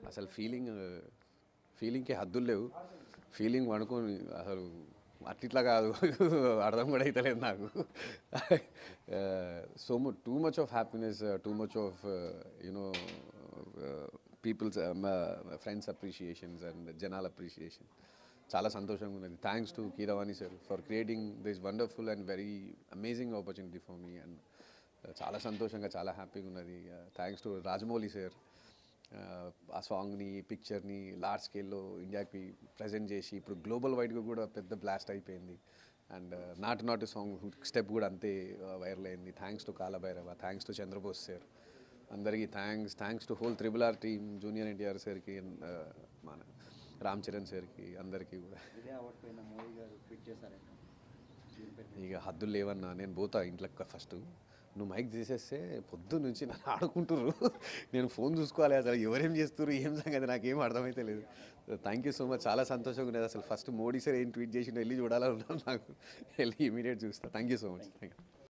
అసలు ఫీలింగ్ ఫీలింగ్కి హద్దులు లేవు ఫీలింగ్ పడుకొని అసలు అట్లిట్లా కాదు అర్థం కూడా అవుతలేదు నాకు so too much of happiness too much of you know peoples friends appreciations and జనాల అప్రిషియేషన్ చాలా సంతోషంగా ఉన్నది thanks to Keeravani sir for creating this wonderful and very amazing opportunity for me and చాలా సంతోషంగా చాలా హ్యాపీగా ఉన్నది థ్యాంక్స్ టు రాజమౌళి సార్ ఆ సాంగ్ని పిక్చర్ని లార్జ్ స్కేల్లో ఇండియాకి ప్రజెంట్ చేసి ఇప్పుడు గ్లోబల్ వైడ్గా కూడా పెద్ద బ్లాస్ట్ అయిపోయింది అండ్ నాటు నాటు సాంగ్ స్టెప్ కూడా అంతే వైరల్ అయింది thanks to Kaala Bhairava thanks to Chandrabose sir అందరికీ thanks thanks to whole triple R team junior NTR సార్కి మన రామ్ చరణ్ సార్కి అందరికీ కూడా ఇదే అవార్డు పైన మోడీ గారు ట్వీట్ చేశారంట దీనిపై ఇక హద్దులు లేవన్నా నేను పోతా ఇంట్లోకి ఫస్ట్ నువ్వు మైక్ తీసేస్తే పొద్దు నుంచి నన్ను ఆడుకుంటుర్రు నేను ఫోన్ చూసుకోవాలి అసలు ఎవరేం చేస్తున్నారు ఏం సంగతి నాకేం అర్థమైతే లేదు థ్యాంక్ యూ సో మచ్ చాలా సంతోషంగా ఉన్నది అసలు ఫస్ట్ మోడీ సార్ ఏం ట్వీట్ చేసి వెళ్ళి చూడాలని ఉన్నాను నాకు వెళ్ళి ఇమీడియట్ చూస్తా thank you so much thank you